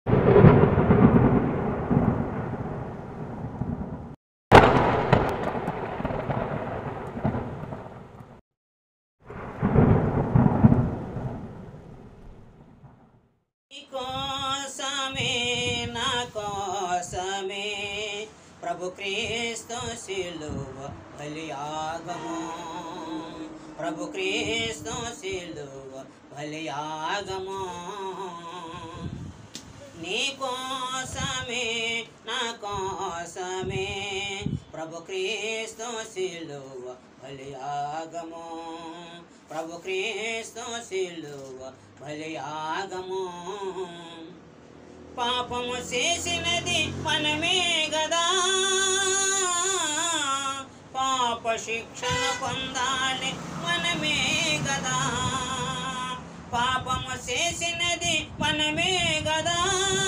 నీ కోసమే నా కోసమే ప్రభు క్రీస్తు శిలువ బలియాగము ప్రభు క్రీస్తు శిలువ బలియాగము నీ కోసమే నా కోసమే ప్రభు క్రీస్తు శిలువ బలియాగము ప్రభు క్రీస్తు శిలువ బలియాగము పాపము చేసినది మనమే గదా పాప శిక్షణ పొందాలి మనమే గదా పాపము చేసినది మనమే గదా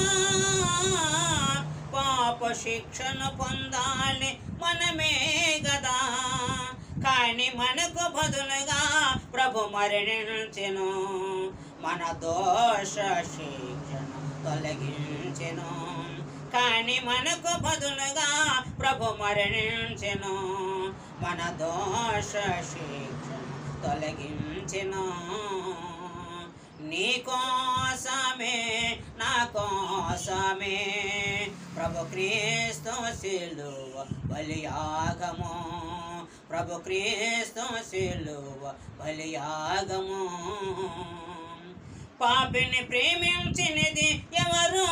పాప శిక్షణ పొందాలి మనమే గదా కానీ మనకు బదులుగా ప్రభు మరణించెను మన దోష శిక్షణ తొలగించెను కానీ మనకు బదులుగా ప్రభు మరణించెను మన దోష శిక్షణ తొలగించెను నీ కోసమే నా కోసమే ప్రభు క్రీస్తు శిలువ బలియాగము ప్రభు క్రీస్తు శిలువ బలియాగము పాపిని ప్రేమించినది ఎవరు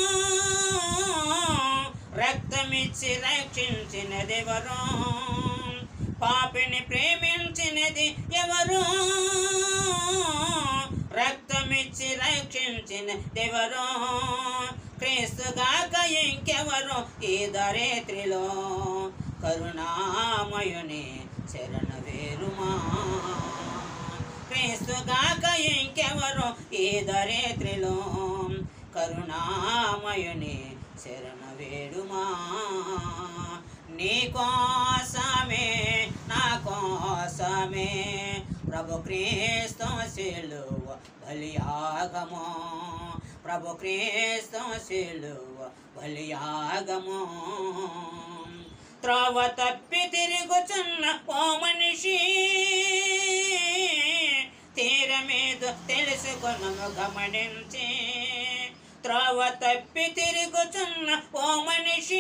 రక్తమిచ్చి రక్షించినదెవరు పాపిని ప్రేమించినది ఎవరు రక్తమిచ్చి రక్షించిన దేవరు క్రీస్తుగాక ఇంకెవరు ఈ దరేత్రిలో కరుణామయుని శరణ వేరుమా క్రీస్తుగాక ఇంకెవరు ఈ దరేత్రిలో కరుణామయుని శరణ వేడుమా నీ కోసమే నా కోసమే ప్రభు క్రీస్తు శిలువ బలియాగము ప్రభు క్రీస్తు శిలువ బలియాగము త్రోవ తప్పి తిరుగుచున్న ఓ మనిషి తీరమేదు తెలుసుకొనము గమనించి త్రోవ తప్పి తిరుగుచున్న ఓ మనిషి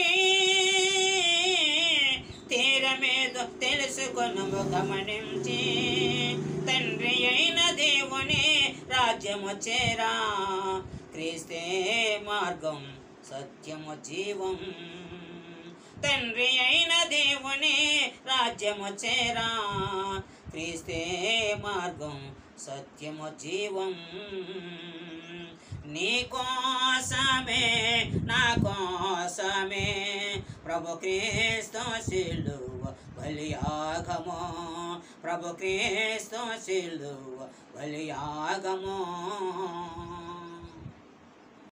తీరమేదు తెలుసుకొనము గమనించి తండ్రి అయిన దేవుని రాజ్యము చేరా క్రీస్తే మార్గం సత్యము జీవం తండ్రి అయిన దేవుని రాజ్యము చేరా క్రీస్తే మార్గం సత్యము జీవం నీ కోసమే నా కోసమే ప్రభు క్రీస్తు శిలువ బలియాగము ప్రభు క్రీస్తు శిలువ బలియాగము